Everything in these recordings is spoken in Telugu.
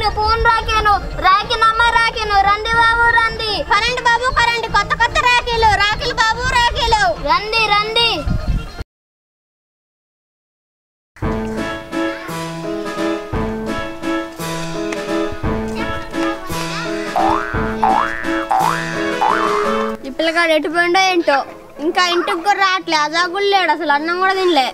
రాఖీలు పూన్ రాఖీలు రాఖీనమ్మ రాఖీలు రండి బాబు రండి కరెంట్ బాబు కరెంట్ కొత్త కొత్త రాఖీలు రాఖీలు బాబు రాఖీలు రండి రండి ఈ పిల్లగాడు ఎటు పోయిండో ఏంటో ఇంకా ఇంటికి కూడా రావట్లే అదా కూడా లేడు అసలు అన్నం కూడా తినలే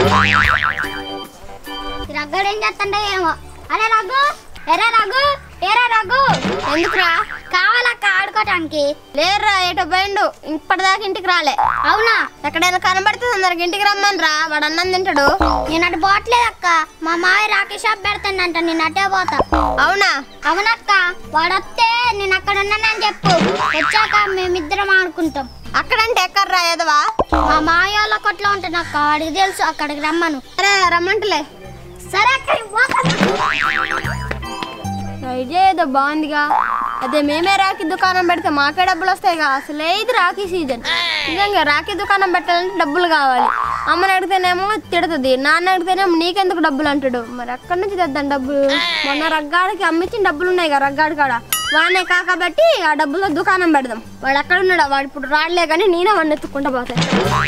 రగ్గడు ఏం చేస్తుండే ఏమో అరే రఘు ఎరా రఘు ఏరా రఘు ఎందుకురా కావాలక్క ఆడుకోవటానికి లేరురా ఏటో పోయిండు ఇప్పటిదాకా ఇంటికి రాలే అవునా ఎక్కడైనా కనబడితే తొందరగా ఇంటికి రమ్మని రా వాడు అన్నం తింటాడు నేను అటు పోవట్లేదు అక్క మా మాయ రాఖీ షాప్ పెడతానంట నేను అటే పోతా అవునా అవునక్క వాడొస్తే నేను అక్కడ ఉన్నానని చెప్పు వచ్చాక మేమిద్దరం ఆడుకుంటాం అక్కడంటే ఎక్కడ్రా ఎదవా మా మాయాల కొట్లో ఉంటాను అక్క వాడికి తెలుసు అక్కడికి రమ్మను సరే రమ్మంటలే సరే ఐడియా ఏదో బాగుందిగా అదే మేమే రాఖీ దుకాణం పెడితే మాకే డబ్బులు వస్తాయిగా అసలే ఇది రాఖీ సీజన్ నిజంగా రాఖీ దుకాణం పెట్టాలంటే డబ్బులు కావాలి అమ్మని అడిగితేనేమో తిడుతుంది నాన్న అడిగితేనేమో నీకెందుకు డబ్బులు అంటాడు మరి ఎక్కడి నుంచి తెద్దాం డబ్బులు మొన్న రగ్గాడికి అమ్మించిన డబ్బులు ఉన్నాయి కదా రగ్గాడి కాడ వాడినే కాకబట్టి ఆ డబ్బులతో దుకాణం పెడదాం వాడు ఎక్కడ ఉన్నాడు వాడు ఇప్పుడు రాడలే కానీ నేనే వాడిని ఎత్తుకుంటా పోతాను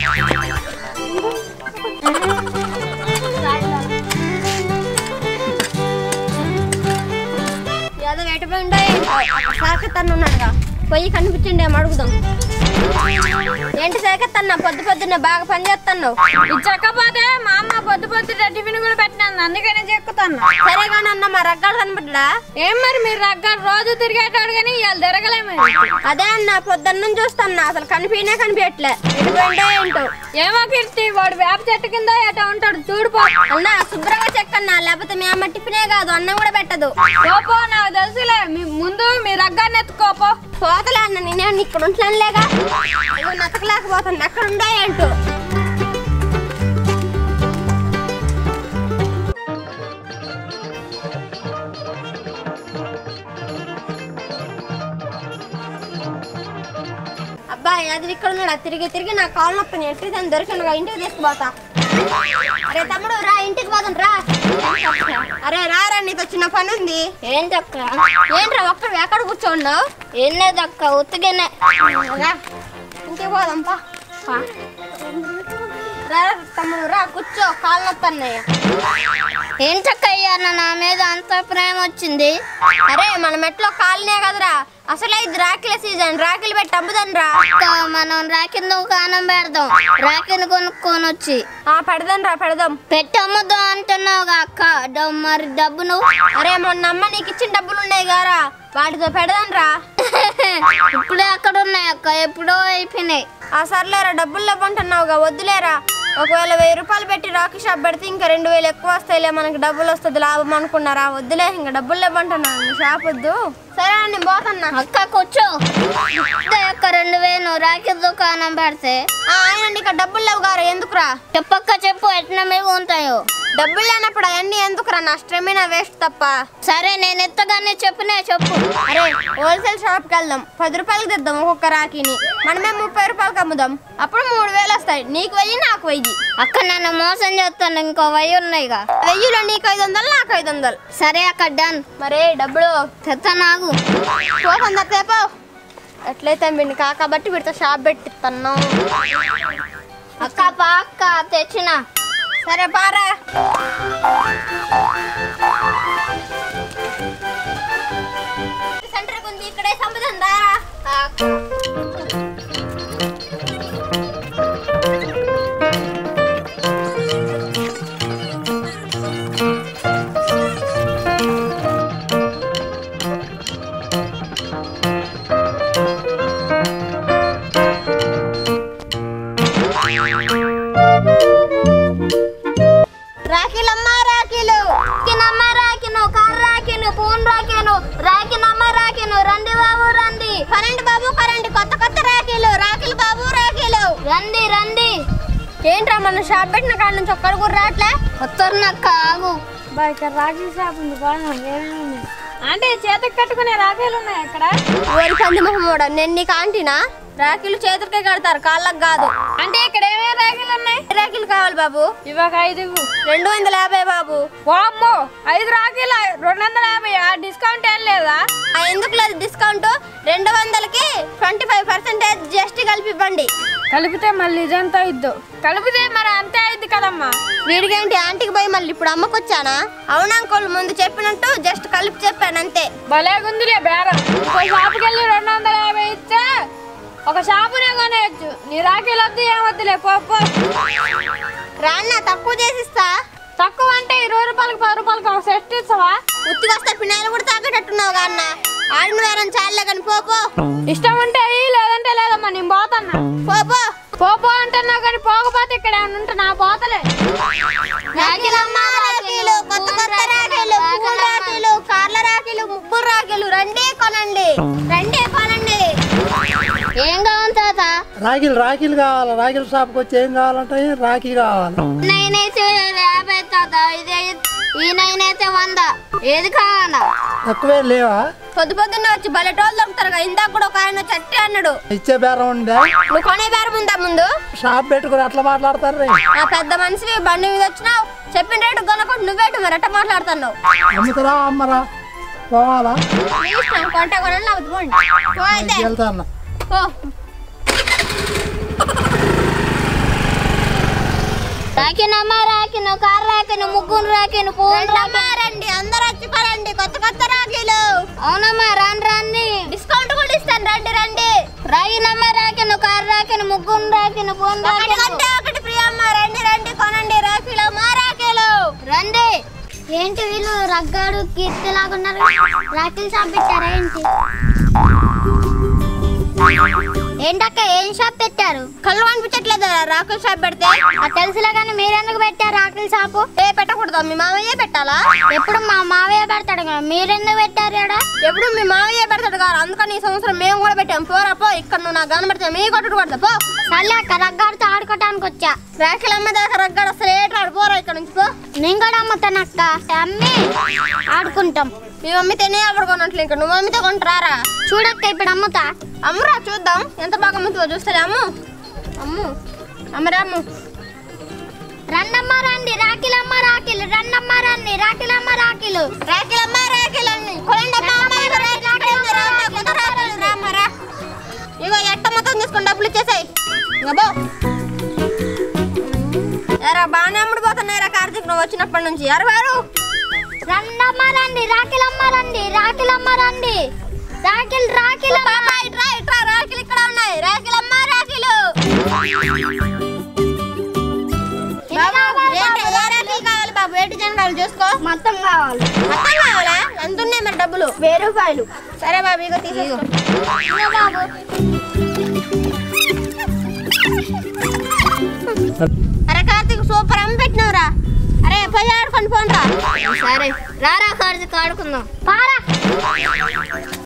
ఏదో వేటపోయిండో సాకత్తన్న ఉన్నాడుగా పొయ్యి కనిపించండి ఏమో అడుగుదాం ఏంటి సాకత్తన్న పొద్దు పొద్దున్న బాగా పని చేస్తున్నావు ఇచ్చకపోతే మా అమ్మ పొద్దు పొద్దుట టిఫిన్ కూడా పెట్టినాను అందుకనే చెక్కుతాను సరే కానీ అన్న మా రగ్గాడు కనపడ్డా ఏం మరి మీరు రగ్గారు రోజు తిరిగేటాడు కానీ ఇవాళ తిరగలేము అదే అన్న పొద్దున్న చూస్తున్నా అసలు కనిపించనే కనిపించట్లే ఎటుపోయిండో ఏంటో ఏమో కీర్తి వాడు వేప చెట్టు కింద ఎటా ఉంటాడు చూడుపో అన్న శుభ్రంగా చెక్కన్నా లేకపోతే మీ అమ్మ టిఫినే కాదు అన్నం కూడా పెట్టదు పోపో నాకు తెలుసులే మీ ముందు మీ రగ్గాన్ని ఎత్తుకోపో పోతలే అన్న నేనే ఇక్కడ ఉంటున్నాను లేగా ఇగో నతకలేకపోతాను ఎక్కడ ఉందో ఏంటో అబ్బాయి అది ఇక్కడ ఉన్నాడు తిరిగి తిరిగి నా కాలు నొప్పి ఎట్టి దాన్ని దొరికిన ఇంటికి తీసుకుపోతా అరే తమ్ముడు రా ఇంటికి పోదాం రా అరే రారా నీతో చిన్న పని ఉంది ఏం చక్క ఏంట్రా ఒక్కడు ఎక్కడ కూర్చోన్నావు ఏం లేదు అక్క ఉత్తిగానే రా ఇంటికి పోదాం పా పా. రా తమ్ముడు రా కూర్చో కాళ్ళు నొప్పన్నాయి ఏంటక్కయ్యా నా మీద అంత ప్రేమ వచ్చింది అరే మన మెట్లో కాలనే కదరా అసలే ఇది రాఖీల సీజన్ రాఖీలు పెట్టి అమ్ముదాం రా మనం రాఖీని దుకాణం పెడదాం రాఖీని కొనుక్కొని వచ్చి ఆ పెడదాం రా పెడదాం పెట్టి అమ్ముదాం అంటున్నావుగా అక్క డబ్బు మరి డబ్బు నువ్వు అరే మొన్న అమ్మ నీకు ఇచ్చిన డబ్బులు ఉన్నాయి గారా వాటితో పెడదాం రా ఇప్పుడే అక్కడ ఉన్నాయి అక్క ఎప్పుడో అయిపోయినాయి ఆ సర్లేరా డబ్బులు లేవంటున్నావుగా వద్దులేరా ఒకవేళ వెయ్యి రూపాయలు పెట్టి రాఖీ షాప్ పెడితే ఇంకా రెండు వేలు ఎక్కువ వస్తాయిలే మనకి డబ్బులు వస్తుంది లాభం అనుకున్నారా వద్దులే ఇంకా డబ్బులు లేవంటున్నాను షాప్ వద్దు సరే నేను పోతున్నా అక్క కూర్చో అక్క రెండు వేలు రాఖీ దుకాణం పెడితే ఆయన నీకు డబ్బులు లేవు గారు ఎందుకురా చెప్పక్క చెప్పు ఎట్లా మేము ఉంటాయో డబ్బులు లేనప్పుడు అవన్నీ ఎందుకురా నష్టమే నా వేస్ట్ తప్ప సరే నేను ఎత్తగానే చెప్పినే చెప్పు అరే హోల్సేల్ షాప్ కి వెళ్దాం పది రూపాయలకి తెద్దాం ఒక్కొక్క రాఖీని మనమే ముప్పై రూపాయలకి అమ్ముదాం అప్పుడు మూడు వేలు వస్తాయి నీకు వెయ్యి నాకు వెయ్యి అక్క నన్ను మోసం చేస్తాను ఇంకో వెయ్యి ఉన్నాయిగా వెయ్యిలో నీకు ఐదు వందలు నాకు ఐదు వందలు సరే అక్క డన్ మరే డబ్బులు తెత్తా నాకు పోతుందా తేపో ఎట్లయితే వీడిని కాకబట్టి వీడితో షాప్ పెట్టిస్తున్నాం అక్క పా అక్క తెచ్చిన సరే పారా సెంటర్ ఉంది ఇక్కడే సంపదం రా రాఖీలమ్మ రాఖీలు రాఖీనమ్మ రాఖీను కారు రాఖీను పూన్ రాఖీను రాఖీనమ్మ రాఖీను రండి బాబు రండి కరెంట్ బాబు కరెంట్ కొత్త కొత్త రాఖీలు రాఖీలు బాబు రాఖీలు రండి రండి ఏంట్రా మన షాప్ పెట్టిన కాడ నుంచి ఒక్కడు కూడా రావట్లే వస్తారు నాకు కాగు ఇక్కడ రాఖీ షాప్ ఉంది బాగా అంటే చేతికి కట్టుకునే రాఖీలు ఉన్నాయి అక్కడ ఓరి పంది మొహమ్మోడ నేను నీకు ఆంటీనా రాఖీలు చేతులకే కడతారు కాళ్ళకు కాదు అంటే ఇక్కడ ఏమేమి రాఖీలు ఉన్నాయి రాఖీలు కావాలి బాబు ఇవాక ఐదు ఇవ్వు. రెండు వందల యాభై బాబు వామ్మో ఐదు రాఖీలు రెండు వందల యాభై ఆ డిస్కౌంట్ డిస్కౌంట్ రెండు వందలకి ట్వంటీ ఫైవ్ పర్సెంటేజ్ జిఎస్టీ కలిపి ఇవ్వండి కలిపితే మళ్ళీ ఇదంతా ఇద్దు కలిపితే మరి అంతే అయింది కదమ్మా వీడికేంటి ఆంటీకి పోయి మళ్ళీ ఇప్పుడు అమ్మకొచ్చానా అవునా అంకుల్ ముందు చెప్పినట్టు జస్ట్ కలిపి చెప్పాను అంతే భలే గుందిలే బేరం ఇంకో షాపుకి వెళ్ళి రెండు వందల యాభై ఇస్తే ఒక షాపునే కొనేయచ్చు నీ రాఖీలు వద్దు ఏమొద్దులే పో పో. రాన్న తక్కువ చేసిస్తా తక్కువ అంటే ఇరవై రూపాయలకి పది రూపాయలకి ఒక సెట్ ఇస్తావా ఉత్తికొస్తే పిన్నాయిలు కూడా తాగేటట్టున్నావు అన్న ఆడిన వారం చాలే కానీ పో పో ఇష్టం ఉంటే ఇయ్యి, లేదంటే లేదమ్మా నేను పోతన్నా పో పో పో పో అంటున్నావు కానీ పోకపోతే ఇక్కడ ఏమన్నా ఉంటే నా పోతలే రాఖీలమ్మ రాఖీలు కొత్త కొత్త రాఖీలు పువ్వుల రాఖీలు కార్ల రాఖీలు ముగ్గురు రాఖీలు రండి కొనండి రండి కొనండి ఏం కావాలి తాత రాఖీలు రాఖీలు కావాలి రాఖీల షాప్కి వచ్చి ఏం కావాలంటే రాఖీ కావాలి నేనైతే యాభై తాత ఇదే ఈ నైనైతే వంద ఏది కావాలా తక్కువే లేవా పొద్దు పొద్దున్న వచ్చి బలెటోళ్ళు దొరుకుతారు కదా ఇందాక కూడా ఒక ఆయన చట్టి అన్నాడు ఇచ్చే బేరం ఉందా నువ్వు కొనే బేరం ఉందా ముందు షాప్ పెట్టుకుని అట్లా మాట్లాడతారు రే. ఆ పెద్ద మనిషివి బండి మీద వచ్చినావు చెప్పిన రేటు కొనకుండా నువ్వేటు మరి ఎట్ట మాట్లాడుతున్నావు అమ్ముతారా అమ్మరా పోవాలా నీ ఇష్టం కొంట కొనాలి లేకపోతే పోండి పో అయితే వెళ్తాను పో రాకినమ్మా రాకిను కారు రాకిను ముగ్గురు రాకిను పూలమ్మా రండి అందరూ వచ్చి కొనండి కొత్త కొత్త రాఖీలు అవునమ్మా రండి రండి డిస్కౌంట్ కూడా ఇస్తాను రండి రండి రాగినమ్మా రాకిను కారు రాకిను ముగ్గురు రాకిను పూలు ఒకటి కొంటే ఒకటి ఫ్రీ అమ్మా రండి రండి కొనండి రాఖీలు మా రాఖీలు రండి ఏంటి వీళ్ళు రగ్గాడు కీర్తి లాగున్నారు రాఖీలు షాప్ పెట్టారా ఏంటి ఏంటక్క ఏం షాప్ పెట్టారు కళ్ళు అనిపించట్లేదు రాకుల షాప్ పెడితే తెలుసులే కానీ మీరెందుకు పెట్టారు రాకుల షాపు ఏ పెట్టకూడదు మీ మామయ్య పెట్టాలా ఎప్పుడు మా మావయ్య పెడతాడు కదా మీరెందుకు పెట్టారు ఇక్కడ ఎప్పుడు మీ మావయ్య పెడతాడు కదా అందుకని ఈ సంవత్సరం మేము కూడా పెట్టాం పోరా పో ఇక్కడ నువ్వు నాకు కనబడితే మీ కొట్టుడు కొడతా పో సర్లే అక్క రగ్గాడితో ఆడుకోవడానికి వచ్చా రాఖీలు అమ్మ దాకా రగ్గాడు అసలు ఏట్లా ఆడు పోరా ఇక్కడ నుంచి పో నేను కూడా అమ్ముతాను అక్క అమ్మి ఆడుకుంటాం మీ మమ్మీ తినే అప్పుడు కొనట్లే ఇంకా నువ్వు మమ్మీతో కొంటారా చూడక్క ఇప్పుడు అమ్ముతా అమ్మురా చూద్దాం ఎంత బాగా అమ్ముతుందో చూస్తే అమ్ము అమ్ము అమ్మరా అమ్ము రండమ్మ రండి రాఖీలమ్మ రాఖీలు రండమ్మ రండి రాఖీలమ్మ రాఖీలు రాఖీలమ్మ రాఖీలు అండి కొనండమ్మ అమ్మ, ఇగో రాఖీలు రామ్మ, కొత్త రాఖీలు రామ్మ, రా. ఇగో ఎట్ట మొత్తం తీసుకుని డబ్బులు ఇచ్చేసాయి ఇంకా బో ఎరా బాగానే అమ్ముడు పోతున్నాయిరా కార్తీక్ నువ్వు వచ్చినప్పటి నుంచి అరే వారు రండమ్మ రండి రాఖీలమ్మ రండి రాఖీలమ్మ రండి రాఖీలు రాఖీలు ఇట్రా ఇట్రా రాఖీలు ఇక్కడ ఉన్నాయి రాఖీలమ్మ రాఖీలు బాబు, ఏంటి? ఏ రాఖీ కావాలి బాబు ఏ డిజైన్ కావాలి చూసుకో మొత్తం కావాలి మొత్తం కావాలా ఎంత ఉన్నాయి మరి డబ్బులు వెయ్యి రూపాయలు సరే బాబు ఇగో తీసుకో బాబు అరే కార్తీక్ సూపర్ అమ్మ పెట్టినవురా అరే పోయి ఆడుకొని పోండ్రా సరే రారా కార్తీక్ ఆడుకుందాం పారా